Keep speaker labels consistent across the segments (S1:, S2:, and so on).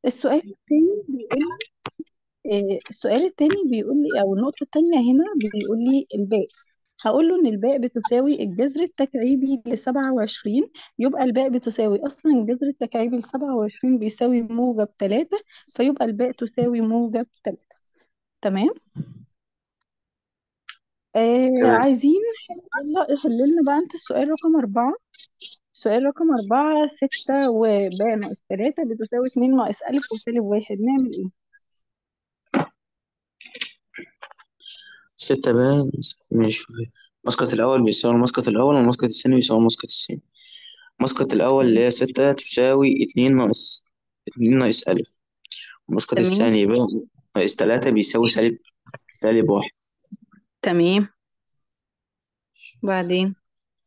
S1: السؤال التاني بيقول آه، السؤال التاني بيقول لي او النقطة التانية هنا بيقول لي الباء هقول له ان الباء بتساوي الجذر التكعيبي ل 27 يبقى الباء بتساوي اصلا الجذر التكعيبي ل 27 بيساوي موجب 3 فيبقى الباء تساوي موجب 3 تمام آه
S2: تمام
S1: عايزين يلا حل لنا بقى انت السؤال رقم أربعة السؤال رقم أربعة ستة وباء ناقص تلاتة بتساوي اتنين ناقص ألف وسالب واحد نعمل ايه؟
S2: ستة بقى ماشي المسقط الأول بيساوي المسقط الأول والمسقط الثاني بيساوي المسقط الثاني المسقط الأول اللي
S1: تمام
S2: هي ستة تساوي اتنين ناقص اتنين ناقص ألف المسقط
S1: تمام
S2: الثاني بقى ناقص تلاتة بيساوي سالب سالب واحد
S1: تمام بعدين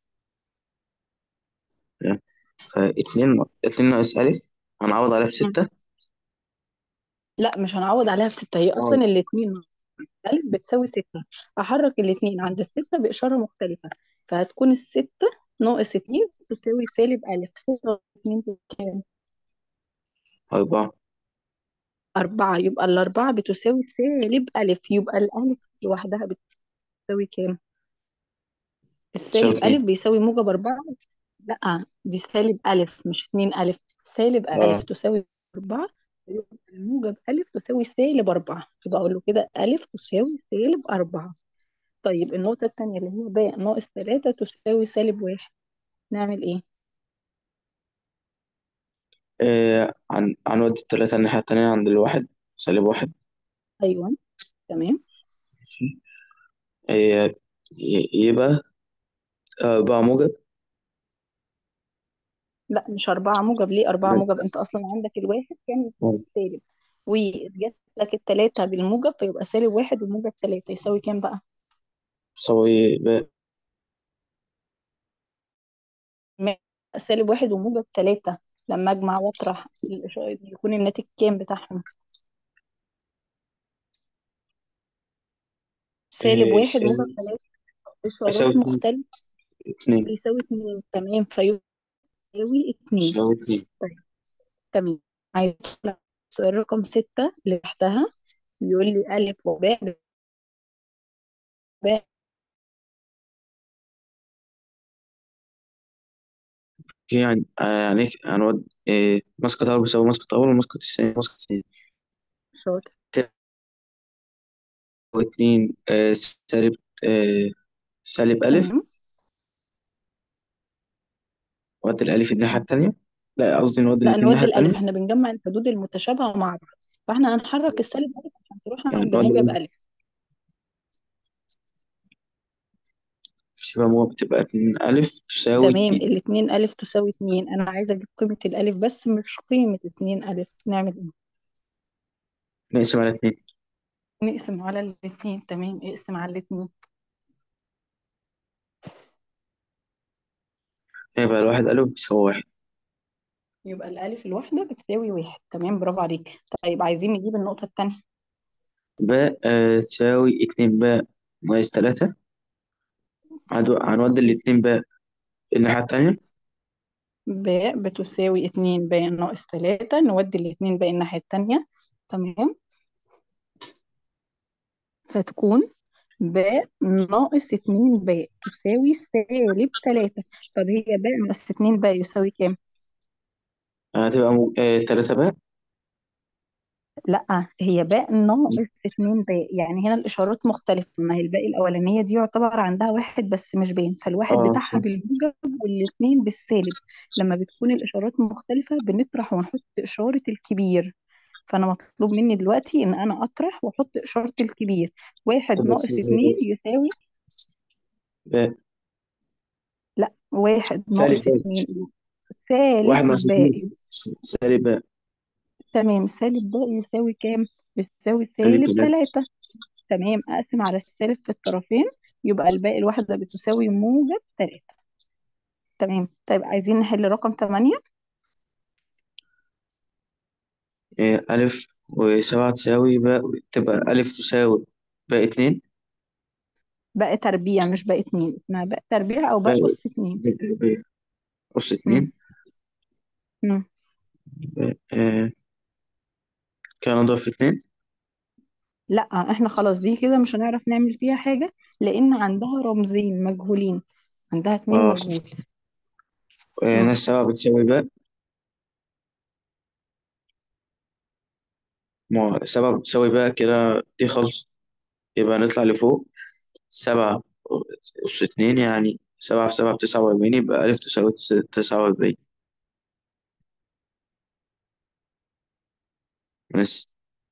S2: فاتنين اتنين ناقص ألف هنعوض عليها
S1: مم.
S2: بستة
S1: لا مش هنعوض عليها بستة هي
S2: اه
S1: أصلا الاتنين ألف بتساوي ستة أحرك الاتنين عند الستة بإشارة مختلفة فهتكون الستة ناقص اتنين تساوي سالب ألف ستة ناقص اتنين بكام؟
S2: أربعة
S1: أربعة يبقى الأربعة بتساوي سالب ألف يبقى الألف لوحدها بتساوي كام؟
S2: تساوي
S1: السالب
S2: اتنين
S1: ألف بيساوي موجب أربعة لا بسالب ألف مش اتنين ألف سالب
S2: اه
S1: ألف تساوي أربعة يبقى الموجب ألف تساوي سالب أربعة يبقى أقول له كده ألف تساوي سالب أربعة طيب النقطة التانية اللي هي باء ناقص تلاتة تساوي سالب واحد نعمل إيه؟
S2: آه، عن هنودي التلاتة الناحية التانية عند الواحد سالب واحد
S1: أيوه تمام
S2: ماشي. آه، ي- يبقى أربعة موجب
S1: لا مش أربعة موجب ليه أربعة موجب أنت أصلا عندك الواحد كان سالب وجات لك التلاتة بالموجب فيبقى سالب واحد وموجب تلاتة يساوي كام بقى؟
S2: تساوي ب-
S1: ما- سالب واحد وموجب تلاتة لما أجمع وأطرح الإشارة يكون الناتج كام بتاعهم؟ سالب
S2: آه،
S1: واحد
S2: يساوي
S1: موجب تلاتة
S2: يساوي
S1: إشارات
S2: اتنين
S1: مختلفة
S2: اتنين
S1: بيساوي اتنين تمام فيساوي اتنين
S2: يساوي اتنين
S1: طيب تمام عايز أطلع السؤال رقم ستة اللي تحتها بيقول لي ألف وباء باء
S2: يعني آه، يعني هنود آه، مسقط أول بيساوي مسقط أول ومسقط الثاني مسقط الثاني
S1: شاطر
S2: تساوي اتنين آه، سالب آه، سالب ألف
S1: تمام
S2: نودي الألف الناحية التانية لا قصدي نودي
S1: لا
S2: الاتنين الناحية
S1: نودي
S2: التانية
S1: الألف احنا بنجمع الحدود المتشابهة مع بعض فاحنا هنحرك السالب ألف عشان تروح
S2: يعني
S1: عند
S2: نودي
S1: موجب
S2: الألف
S1: ألف
S2: شبه موجب بتبقى اتنين ألف تساوي
S1: تمام
S2: اتنين
S1: الاتنين ألف تساوي اتنين أنا عايزة أجيب قيمة الألف بس مش قيمة اتنين ألف نعمل إيه؟
S2: نقسم على اتنين
S1: نقسم على الاتنين تمام اقسم على الاتنين
S2: يبقى الواحد ألف بيساوي واحد
S1: يبقى الألف الواحدة بتساوي واحد تمام برافو عليك طيب عايزين نجيب النقطة التانية
S2: باء آه، تساوي اتنين باء ناقص تلاتة هنو- هنودي الاتنين باء الناحية التانية
S1: باء بتساوي اتنين باء ناقص تلاتة نودي الاتنين باء الناحية التانية تمام فتكون باء ناقص اتنين باء تساوي سالب تلاتة طب هي باء ناقص اتنين باء يساوي كام؟
S2: هتبقى مو... آه، تلاتة باء
S1: لا هي باء ناقص اتنين باء يعني هنا الإشارات مختلفة ما هي الباء الأولانية دي يعتبر عندها واحد بس مش باين فالواحد
S2: اه
S1: بتاعها
S2: صح.
S1: بالموجب والاتنين بالسالب لما بتكون الإشارات مختلفة بنطرح ونحط إشارة الكبير فأنا مطلوب مني دلوقتي إن أنا أطرح وأحط إشارة الكبير واحد
S2: تبقى
S1: ناقص اتنين يساوي
S2: باء
S1: لا واحد
S2: سالب
S1: ناقص
S2: باء
S1: اتنين
S2: واحد
S1: سالب
S2: ناقص اتنين
S1: باء
S2: س- سالب باء
S1: تمام سالب باء يساوي كام؟ بيساوي
S2: سالب
S1: سالب
S2: تلاتة
S1: تلاتة تمام أقسم على السالب في الطرفين يبقى الباقي الواحدة بتساوي موجب تلاتة تمام طيب عايزين نحل رقم تمانية
S2: آه، ألف وسبعة تساوي باء تبقى ألف تساوي باء اتنين
S1: باقي تربيع مش باقي اتنين اسمها باقي تربيع أو باقي
S2: باء
S1: أس اتنين
S2: باء باء أس
S1: مم.
S2: اتنين
S1: مم.
S2: باء آه، كده نضرب في اتنين
S1: لا احنا خلاص دي كده مش هنعرف نعمل فيها حاجة لان عندها رمزين مجهولين عندها اتنين
S2: خلاص
S1: مجهول
S2: هنا
S1: مم.
S2: السبعة بتساوي باء ما سبعة بتساوي باء كده دي خلص يبقى نطلع لفوق سبعة أس اتنين يعني سبعة في سبعة بتسعة وأربعين يبقى ألف تساوي تس- تسعة وأربعين بس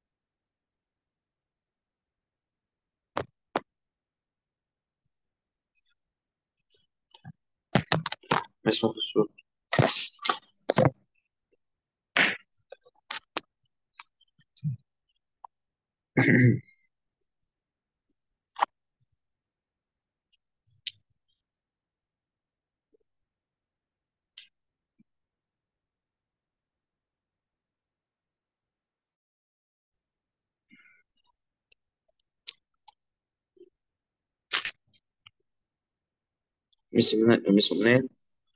S2: اسمه في الصورة مش من- مش منين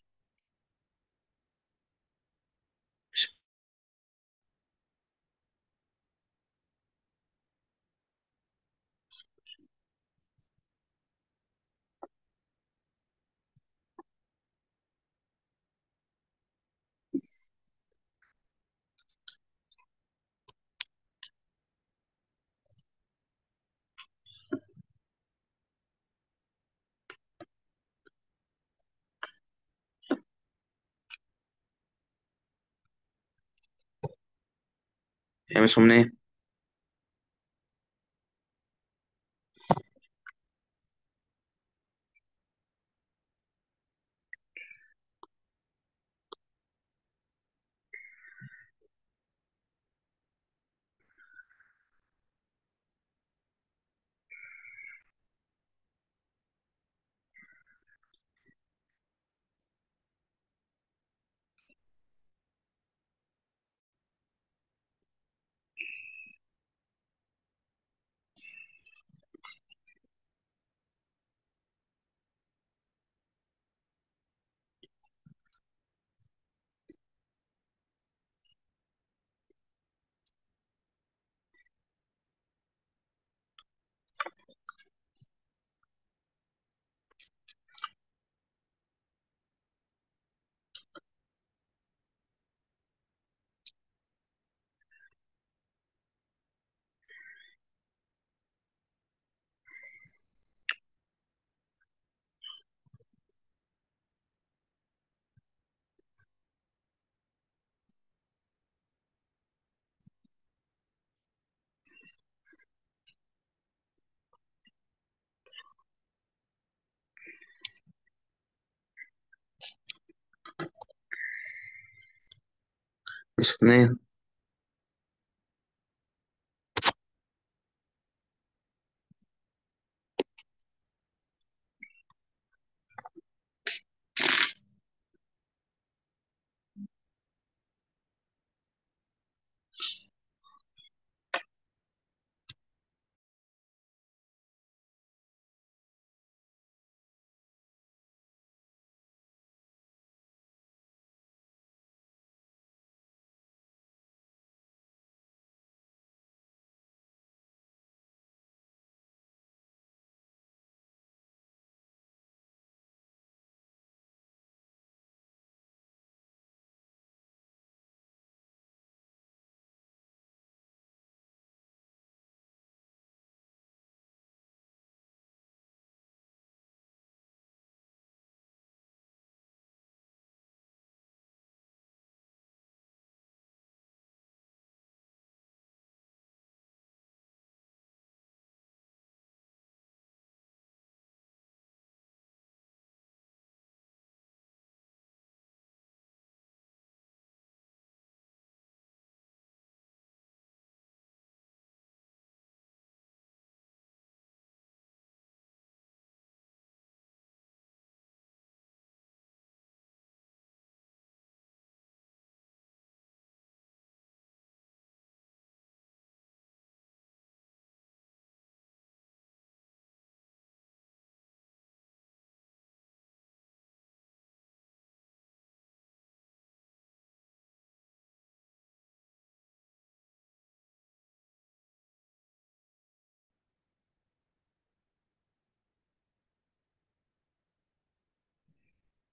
S2: يعني مش منين مش منين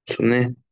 S2: شفناه